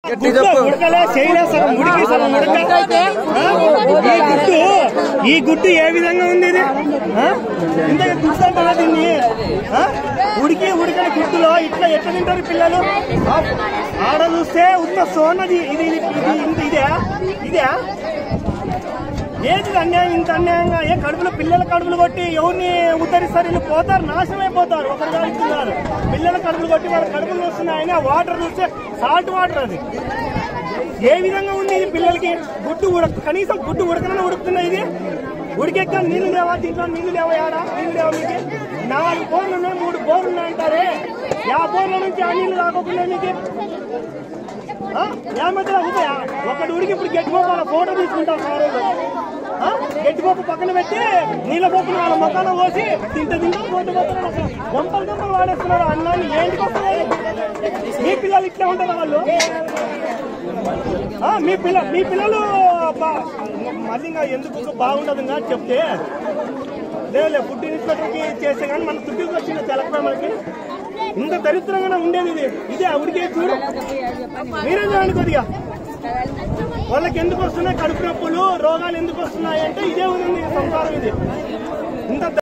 గుడ్డు ఉడకలే చేయలే సగం ఉడికి సగం ఉడక ఆ? ఈ గుడ్డు ఈ గుడ్డు ఏ విధంగా ఉంది ఇది ఆ? ఇంతగా గుడ్డు అంటారా దీన్ని ఆ? ఉడికి ఉడకని గుడ్డులో ఇట్లా ఎట్లా తింటారు పిల్లలు ఆ? ఆడ చూస్తే ఉత్త సోనది ఇది ఇది ఇది ఇంత ఇదే ఇదే ఏది అన్యాయం ఇంత అన్యాయంగా ఏ కడుపులో పిల్లల కడుపులు కొట్టి ఎవరిని ఉద్ధరిస్తారు వీళ్ళు పోతారు నాశనం అయిపోతారు ఒకరు కాలుతున్నారు పిల్లల కడుపులు కొట్టి వాళ్ళ కడుపులు వస్తున్నాయని ఆ వాటర్ చూస్తే సాల్ట్ వాటర్ అది ఏ విధంగా ఉంది ఇది పిల్లలకి గుడ్డు ఉడక కనీసం గుడ్డు ఉడకనని ఉడుకుతున్నాయి ఇది ఉడికెక్క నీళ్లు లేవా దీంట్లో నీళ్లు లేవా యాడా నీళ్లు లేవా మీకు నాలుగు బోర్లు ఉన్నాయి మూడు బోర్లు ఉన్నాయి అంటారే యా బోర్ల నుంచి ఆ నీళ్లు రాకుండా మీకు ఆ? ఏమంటారా ఊపయా? ఒకటి ఉడికి ఇప్పుడు గట్టిపోపు వాళ్ళ ఫోటో తీసుకుంటారు ఆ రోజు ఆ? గట్టిపోపు పక్కన పెట్టి నీళ్ళ పప్పును వాళ్ళ మొక్కలో పోసి తింట తింటూ పోతూ పోతున్నారు అసలు గంపలు గంపలు వాడేస్తున్నారు అన్నాన్ని ఏంటికి వస్తున్నాయి మీ పిల్లలు ఇట్లా ఉంటారా వాళ్ళు ఆ, మీ పిల్ల మీ పిల్లలు బా- మళ్ళీ ఇంకా ఎందుకు బాగుండదు ఇంకా చెప్తే లేదు ఫుడ్ ఇన్స్పెక్టర్కి చేస్తే కానీ మన చుట్టూకి వచ్చింది తెలకపోయి మనకి ఇంత దరిద్రంగానే ఉండేది ఇది ఇదే ఉడికే చూడు మీరే చూడండి కొద్దిగా వాళ్ళకి ఎందుకు వస్తున్నాయి కడుపు నొప్పులు రోగాలు ఎందుకు వస్తున్నాయి అంటే ఇదే ఉంది సంసారం ఇది ఇంత